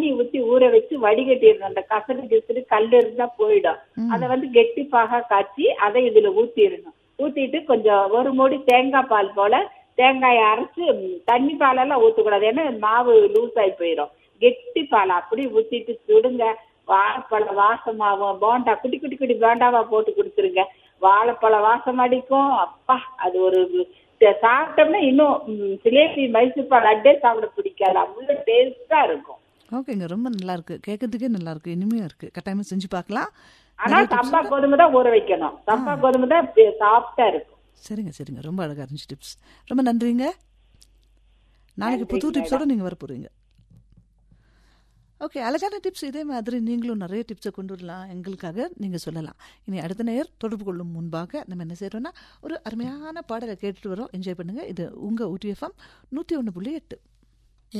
தண்ணி ஊத்தி ஊற வச்சு வடிகட்டிடணும் அந்த கசடு கிசடு கல் இருந்தா போயிடும் அதை வந்து கெட்டி பாகா காய்ச்சி அதை இதுல ஊத்திடணும் ஊத்திட்டு கொஞ்சம் ஒரு மூடி தேங்காய் பால் போல தேங்காயை அரைச்சு ம், தண்ணி பாலெல்லாம் ஊத்தக்கூடாது ஏன்னா மாவு லூஸ் ஆகி போயிடும் கெட்டி பால் அப்படி ஊத்திட்டு சுடுங்க வாழைப்பழ வாசமாகும் போண்டா குட்டி குட்டி குட்டி போண்டாவா போட்டு கொடுத்துருங்க வாழைப்பழ வாசம் அடிக்கும் அப்பா அது ஒரு ச- சாப்பிட்டோம்னா இன்னும் ம், ஜிலேபி மைசூர் பால் லட்டே சாப்பிட பிடிக்காது அவ்வளவு டேஸ்டா இருக்கும் ஓகேங்க ரொம்ப நல்லா இருக்கு கேட்கறதுக்கே நல்லா இருக்கு இனிமையா இருக்கு கட்டாயமா செஞ்சு பார்க்கலாம் ஆனா நிறைய tips சம்பா ஓட- கோதுமை தான் ஊற வைக்கணும் சம்பா கோதுமை தான் சாஃப்டா இருக்கும் சரிங்க சரிங்க ரொம்ப அழகா இருந்துச்சு டிப்ஸ் ரொம்ப நன்றிங்க நாளைக்கு புது நன்றி, டிப்ஸோட நீங்க வர போறீங்க ஓகே அழகான டிப்ஸ் இதே மாதிரி நீங்களும் நிறைய டிப்ஸை கொண்டு வரலாம் எங்களுக்காக நீங்க சொல்லலாம் இனி அடுத்த நேர் தொடர்பு கொள்ளும் முன்பாக நம்ம என்ன செய்யறோம்னா ஒரு அருமையான பாடலை கேட்டுட்டு வரோம் என்ஜாய் பண்ணுங்க இது உங்க ஊட்டிஎஃப்எம் நூத்தி ஒன்று புள்ளி எட்டு